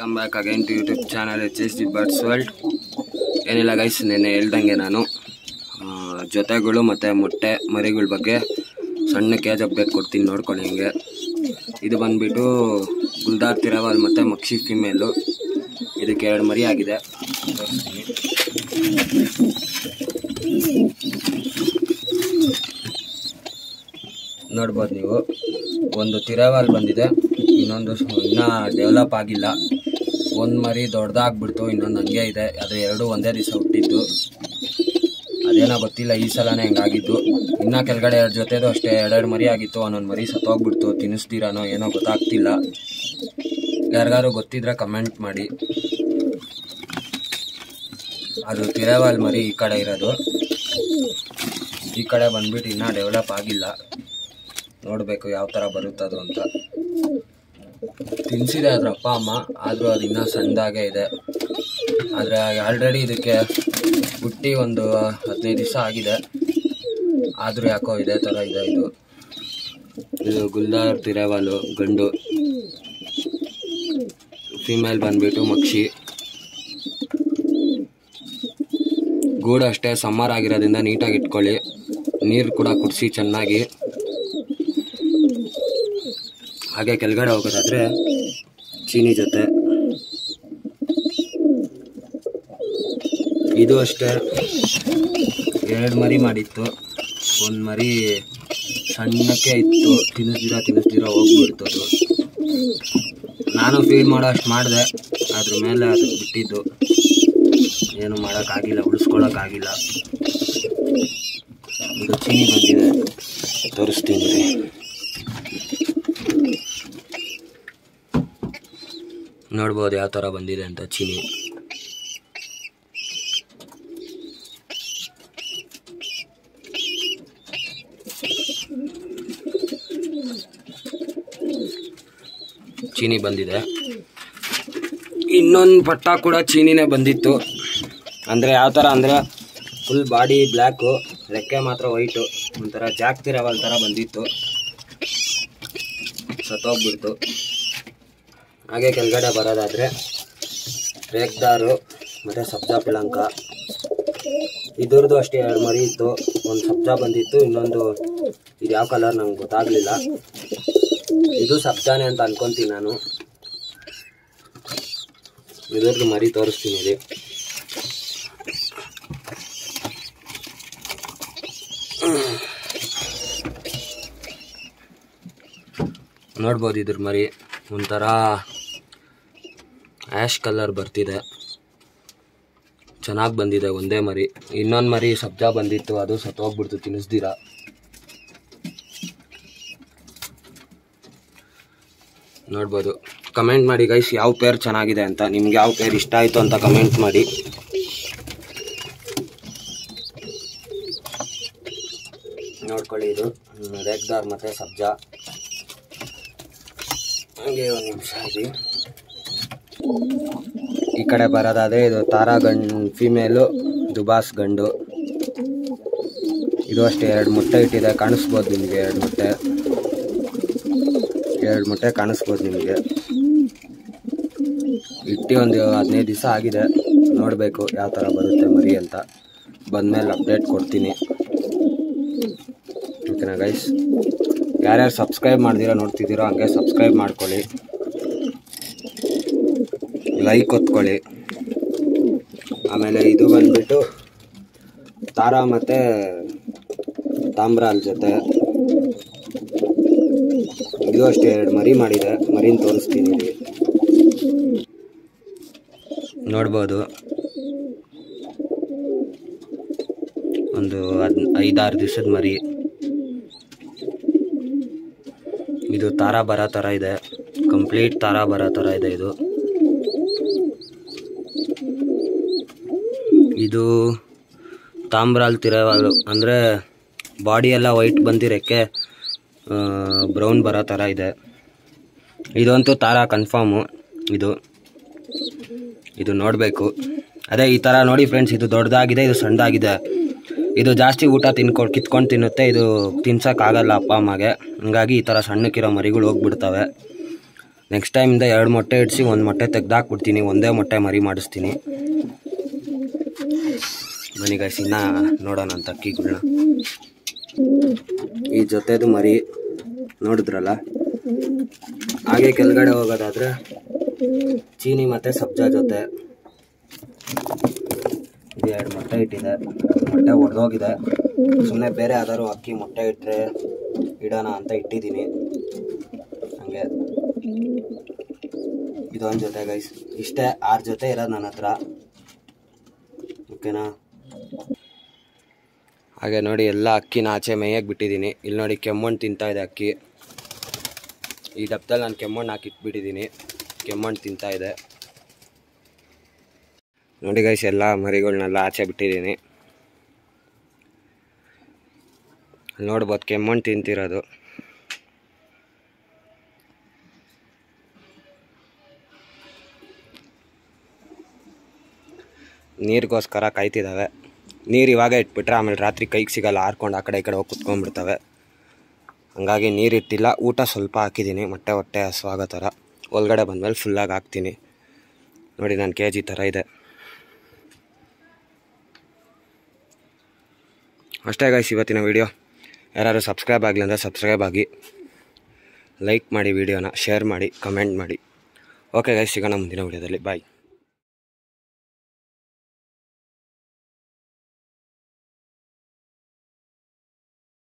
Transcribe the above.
Welcome back again to YouTube channel H S D birds world ಏನಿಲ್ಲ guys ನೆನ್ನೆ ಹೇಳ್ದಂಗೆ ನಾನು ಆ, ಜೊತೆಗಳು ಮತ್ತು ಮೊಟ್ಟೆ ಮರಿಗಳ ಬಗ್ಗೆ ಸಣ್ಣ ಕೇಜ್ ಅಪ್ಡೇಟ್ ಕೊಡ್ತೀನಿ ನೋಡ್ಕೊಳ್ಳಿ ಹಿಂಗೆ ಇದು ಬಂದ್ಬಿಟ್ಟು ಗುಲ್ದಾರ್ ತಿರವಾಲ್ ಮತ್ತು ಮಕ್ಷಿ ಫಿಮೇಲು ಇದಕ್ಕೆ ಎರಡು ಮರಿ ಆಗಿದೆ ತೋರಿಸ್ತೀನಿ ನೋಡ್ಬೋದು ನೀವು ಒಂದು ತಿರವಾಲ್ ಬಂದಿದೆ ಇನ್ನೊಂದು ಸ- ಇನ್ನ ಡೆವಲಪ್ ಆಗಿಲ್ಲ ಒಂದು ಮರಿ ದೊಡ್ಡದಾಗ್ಬಿಡ್ತು ಇನ್ನೊಂದು ಹಂಗೆ ಇದೆ ಅದು ಎರಡು ಒಂದೇ ದಿವಸ ಹುಟ್ಟಿದ್ದು ಅದೇನೋ ಗೊತ್ತಿಲ್ಲ ಈ ಸಲನೇ ಹೆಂಗಾಗಿದ್ದು ಇನ್ನ ಕೆಳಗಡೆ ಎರಡು ಜೊತೆದು ಅಷ್ಟೇ ಎರಡೆರಡು ಮರಿ ಆಗಿತ್ತು ಒಂದೊಂದು ಮರಿ ಸತ್ತೋಗ್ಬಿಡ್ತು ತಿನ್ನಿಸ್ತೀರಾನೋ ಏನೋ ಗೊತ್ತಾಗ್ತಿಲ್ಲ ಯಾರಿಗಾರು ಗೊತ್ತಿದ್ರೆ ಕಮೆಂಟ್ ಮಾಡಿ ಅದು ತಿರವಾಲ್ ಮರಿ ಈ ಕಡೆ ಇರೋದು ಈ ಕಡೆ ಬಂದ್ಬಿಟ್ಟು ಇನ್ನೂ ಡೆವಲಪ್ ಆಗಿಲ್ಲ ನೋಡಬೇಕು ಯಾವ ಥರ ಬರುತ್ತದು ಅಂತ ತಿನ್ಸಿದೆ ಅದ್ರ ಅಪ್ಪ ಅಮ್ಮ ಆದರೂ ಅದು ಇನ್ನೂ ಸಣ್ಣದಾಗೇ ಇದೆ ಆದರೆ ಆಲ್ರೆಡಿ ಇದಕ್ಕೆ ಹುಟ್ಟಿ ಒಂದು ಹದಿನೈದು ದಿವಸ ಆಗಿದೆ ಆದರೂ ಯಾಕೋ ಇದೇ ಥರ ಇದೆ ಇದು ಇದು ಗುಲ್ದಾರ್ ತಿರೇವಾಲು ಗಂಡು ಫಿಮೇಲ್ ಬಂದ್ಬಿಟ್ಟು ಮಕ್ಷಿ ಗೂಡು ಅಷ್ಟೇ ಸಮ್ಮರ್ ಆಗಿರೋದ್ರಿಂದ ನೀಟಾಗಿ ಇಟ್ಕೊಳ್ಳಿ ನೀರು ಕೂಡ ಕುಡಿಸಿ ಚೆನ್ನಾಗಿ ಹಾಗೆ ಕೆಳಗಡೆ ಹೋಗೋದಾದ್ರೆ ಚೀನಿ ಜೊತೆ ಇದು ಅಷ್ಟೇ ಎರಡು ಮರಿ ಮಾಡಿತ್ತು ಒಂದು ಮರಿ ಸಣ್ಣಕ್ಕೆ ಇತ್ತು ತಿನ್ನಿಸ್ದಿರ ತಿನ್ನಿಸ್ದಿರ ಹೋಗ್ಬಿಡ್ತು ಅದು ನಾನು ಫೀಡ್ ಮಾಡೋ ಅಷ್ಟು ಮಾಡಿದೆ ಅದ್ರ ಮೇಲೆ ಅದು ಬಿಟ್ಟಿದ್ದು ಏನು ಮಾಡೋಕ್ಕಾಗಿಲ್ಲ ಉಳಿಸ್ಕೊಳಕ್ಕಾಗಿಲ್ಲ ಇದು ಚೀನಿ ಬಂದಿದೆ ತೋರಿಸ್ತೀನಿ ರೀ. ನೋಡ್ಬೋದು ಯಾವ ಥರ ಬಂದಿದೆ ಅಂತ ಚೀನಿ ಚೀನಿ ಬಂದಿದೆ ಇನ್ನೊಂದು ಪಟ್ಟ ಕೂಡ ಚೀನಿನೇ ಬಂದಿತ್ತು ಅಂದರೆ ಯಾವ ಥರ ಅಂದರೆ ಫುಲ್ ಬಾಡಿ ಬ್ಲ್ಯಾಕು ರೆಕ್ಕೆ ಮಾತ್ರ ವೈಟು ಒಂಥರ ಜಾಗ್ತಿರವಲ್ ಥರ ಬಂದಿತ್ತು ಸತ್ತೋಗ್ಬಿಡ್ತು ಹಾಗೆ ಕೆಳಗಡೆ ಬರೋದಾದರೆ ರೇಗ್ದಾರು ಮತ್ತು ಸಬ್ಜಾ ಪಿಳಂಕ ಇದ್ರದ್ದು ಅಷ್ಟೇ ಎರಡು ಮರಿ ಇತ್ತು ಒಂದು ಸಬ್ಜಾ ಬಂದಿತ್ತು ಇನ್ನೊಂದು ಇದು ಯಾವ ಕಲರ್ ನಂಗೆ ಗೊತ್ತಾಗಲಿಲ್ಲ ಇದು ಸಬ್ಜಾನೆ ಅಂತ ಅನ್ಕೊಂತೀನಿ ನಾನು ಇದ್ರದ್ದು ಮರಿ ತೋರಿಸ್ತೀನಿ ರೀ ನೋಡ್ಬೋದು ಇದ್ರ ಮರಿ ಒಂಥರ ಆ್ಯಶ್ ಕಲರ್ ಬರ್ತಿದೆ ಚೆನ್ನಾಗಿ ಬಂದಿದೆ ಒಂದೇ ಮರಿ ಇನ್ನೊಂದು ಮರಿ ಸಬ್ಜಾ ಬಂದಿತ್ತು ಅದು ಸತ್ತೋಗ್ಬಿಡ್ತು ತಿನ್ನಿಸ್ದಿರ ನೋಡ್ಬೋದು ಕಮೆಂಟ್ ಮಾಡಿ ಗೈಸ್ ಯಾವ ಪೇರ್ ಚೆನ್ನಾಗಿದೆ ಅಂತ ನಿಮ್ಗೆ ಯಾವ ಪೇರ್ ಇಷ್ಟ ಆಯಿತು ಅಂತ ಕಮೆಂಟ್ ಮಾಡಿ ನೋಡ್ಕೊಳ್ಳಿ ಇದು ರೇಗ್ದಾರ್ ಮತ್ತು ಸಬ್ಜಾ ಹಂಗೆ ಒಂದು ನಿಮಿಷ ಇದೆ ಈ ಕಡೆ ಬರೋದಾದರೆ ಇದು ತಾರಾ ಗಂಡು ಫಿಮೇಲು ದುಬಾಸ್ ಗಂಡು ಇದು ಅಷ್ಟೇ ಎರಡು ಮೊಟ್ಟೆ ಇಟ್ಟಿದೆ ಕಾಣಿಸ್ಬೋದು ನಿಮಗೆ ಎರಡು ಮೊಟ್ಟೆ ಎರಡು ಮೊಟ್ಟೆ ಕಾಣಿಸ್ಬೋದು ನಿಮಗೆ ಇಟ್ಟು ಒಂದು ಹದಿನೈದು ದಿವಸ ಆಗಿದೆ ನೋಡಬೇಕು ಯಾವ ಥರ ಬರುತ್ತೆ ಮರಿ ಅಂತ ಬಂದಮೇಲೆ ಅಪ್ಡೇಟ್ ಕೊಡ್ತೀನಿ ಓಕೆನಾ ಗೈಸ್ ಯಾರ್ಯಾರು ಸಬ್ಸ್ಕ್ರೈಬ್ ಮಾಡ್ದಿರೋ ನೋಡ್ತಿದ್ದೀರೋ ಹಂಗೆ ಸಬ್ಸ್ಕ್ರೈಬ್ ಮಾಡ್ಕೊಳ್ಳಿ ಲೈಕ್ ಒತ್ಕೊಳ್ಳಿ ಆಮೇಲೆ ಇದು ಬಂದ್ಬಿಟ್ಟು ತಾರಾ ಮತ್ತು ತಾಮ್ರಾಲ್ ಜೊತೆ ಇದು ಅಷ್ಟೇ ಎರಡು ಮರಿ ಮಾಡಿದೆ ಮರಿನ ತೋರಿಸ್ತೀನಿ ರೀ ನೋಡ್ಬೋದು ಒಂದು ಹದ್ ಐದಾರು ದಿವಸದ ಮರಿ ಇದು ತಾರ ಬರೋ ಥರ ಇದೆ ಕಂಪ್ಲೀಟ್ ತಾರ ಬರೋ ಥರ ಇದೆ ಇದು ಇದು ತಾಮ್ರಾಲ್ ತಿರವಾಲು ಅಂದರೆ ಬಾಡಿ ಎಲ್ಲ ವೈಟ್ ಬಂದಿರೋಕ್ಕೆ ಬ್ರೌನ್ ಬರೋ ಥರ ಇದೆ ಇದಂತೂ ತಾರ ಕನ್ಫರ್ಮು ಇದು ಇದು ನೋಡಬೇಕು ಅದೇ ಈ ಥರ ನೋಡಿ ಫ್ರೆಂಡ್ಸ್ ಇದು ದೊಡ್ಡದಾಗಿದೆ ಇದು ಸಣ್ಣದಾಗಿದೆ ಇದು ಜಾಸ್ತಿ ಊಟ ತಿನ್ಕೊಂಡು ಕಿತ್ಕೊಂಡು ತಿನ್ನುತ್ತೆ ಇದು ತಿನ್ಸೋಕ್ಕಾಗಲ್ಲ ಅಪ್ಪ ಅಮ್ಮಗೆ ಹಂಗಾಗಿ ಈ ಥರ ಸಣ್ಣಕ್ಕಿರೋ ಮರಿಗಳು ಹೋಗ್ಬಿಡ್ತವೆ ನೆಕ್ಸ್ಟ್ ಟೈಮಿಂದ ಎರಡು ಮೊಟ್ಟೆ ಇಡಿಸಿ ಒಂದು ಮೊಟ್ಟೆ ತೆಗ್ದಾಕ್ಬಿಡ್ತೀನಿ ಒಂದೇ ಮೊಟ್ಟೆ ಮರಿ ಮಾಡಿಸ್ತೀನಿ ಬನ್ನಿ ಗೈಸ್ ಇನ್ನ ನೋಡೋಣ ಅಂತ ಅಕ್ಕಿಗಳ್ನ ಈ ಜೊತೆದು ಮರಿ ನೋಡಿದ್ರಲ್ಲ ಹಾಗೆ ಕೆಳಗಡೆ ಹೋಗೋದಾದ್ರೆ ಚೀನಿ ಮತ್ತೆ ಸಬ್ಜಾ ಜೊತೆ ಇದು ಎರಡು ಮೊಟ್ಟೆ ಇಟ್ಟಿದೆ ಮೊಟ್ಟೆ ಒಡೆದೋಗಿದೆ ಸುಮ್ಮನೆ ಬೇರೆ ಯಾವ್ದಾದ್ರು ಅಕ್ಕಿ ಮೊಟ್ಟೆ ಇಟ್ಟರೆ ಇಡೋಣ ಅಂತ ಇಟ್ಟಿದ್ದೀನಿ ಹಂಗೆ ಇದೊಂದು ಜೊತೆ ಗೈಸ್ ಇಷ್ಟೇ ಆರು ಜೊತೆ ಇರೋದು ನನ್ನ ಹತ್ರ ಓಕೆನಾ ಹಾಗೆ ನೋಡಿ ಎಲ್ಲ ಅಕ್ಕಿನ ಆಚೆ ಮೇಯಕ್ಕೆ ಬಿಟ್ಟಿದ್ದೀನಿ ಇಲ್ಲಿ ನೋಡಿ ಕೆಮ್ಮಣ್ಣು ತಿಂತಾ ಇದೆ ಅಕ್ಕಿ ಈ ಡಬ್ಬದಲ್ಲಿ ನಾನು ಕೆಮ್ಮಣ್ಣು ಹಾಕಿಟ್ಬಿಟ್ಟಿದ್ದೀನಿ ಕೆಮ್ಮಣ್ಣು ತಿಂತಾ ಇದೆ ನೋಡಿ ಗೈಸ್ ಎಲ್ಲ ಮರಿಗಳನ್ನೆಲ್ಲ ಆಚೆ ಬಿಟ್ಟಿದ್ದೀನಿ ನೋಡ್ಬೋದು ಕೆಮ್ಮಣ್ಣು ತಿಂತಿರೋದು ನೀರಿಗೋಸ್ಕರ ಕಾಯ್ತಿದ್ದಾವೆ ನೀರು ಇವಾಗ ಇಟ್ಬಿಟ್ರೆ ಆಮೇಲೆ ರಾತ್ರಿ ಕೈಗೆ ಸಿಗಲ್ಲ ಹಾರ್ಕೊಂಡು ಆ ಕಡೆ ಈ ಕಡೆ ಹೋಗಿ ಕುತ್ಕೊಂಡ್ಬಿಡ್ತವೆ ಹಂಗಾಗಿ ನೀರು ಇಟ್ಟಿಲ್ಲ ಊಟ ಸ್ವಲ್ಪ ಹಾಕಿದ್ದೀನಿ ಮೊಟ್ಟೆ ಹೊಟ್ಟೆ ಹಸುವಾಗೋ ಥರ ಒಳಗಡೆ ಬಂದಮೇಲೆ ಫುಲ್ಲಾಗಿ ಹಾಕ್ತೀನಿ ನೋಡಿ ನಾನು ಕೆ ಜಿ ಥರ ಇದೆ ಅಷ್ಟೇ ಗೈಸ್ ಇವತ್ತಿನ ವಿಡಿಯೋ ಯಾರು ಸಬ್ಸ್ಕ್ರೈಬ್ ಆಗಲಿ ಅಂದರೆ ಸಬ್ಸ್ಕ್ರೈಬ್ ಆಗಿ ಲೈಕ್ ಮಾಡಿ ವಿಡಿಯೋನ ಶೇರ್ ಮಾಡಿ ಕಮೆಂಟ್ ಮಾಡಿ ಓಕೆ ಗೈಸ್ ಸಿಗೋಣ ಮುಂದಿನ ವಿಡಿಯೋದಲ್ಲಿ ಬಾಯ್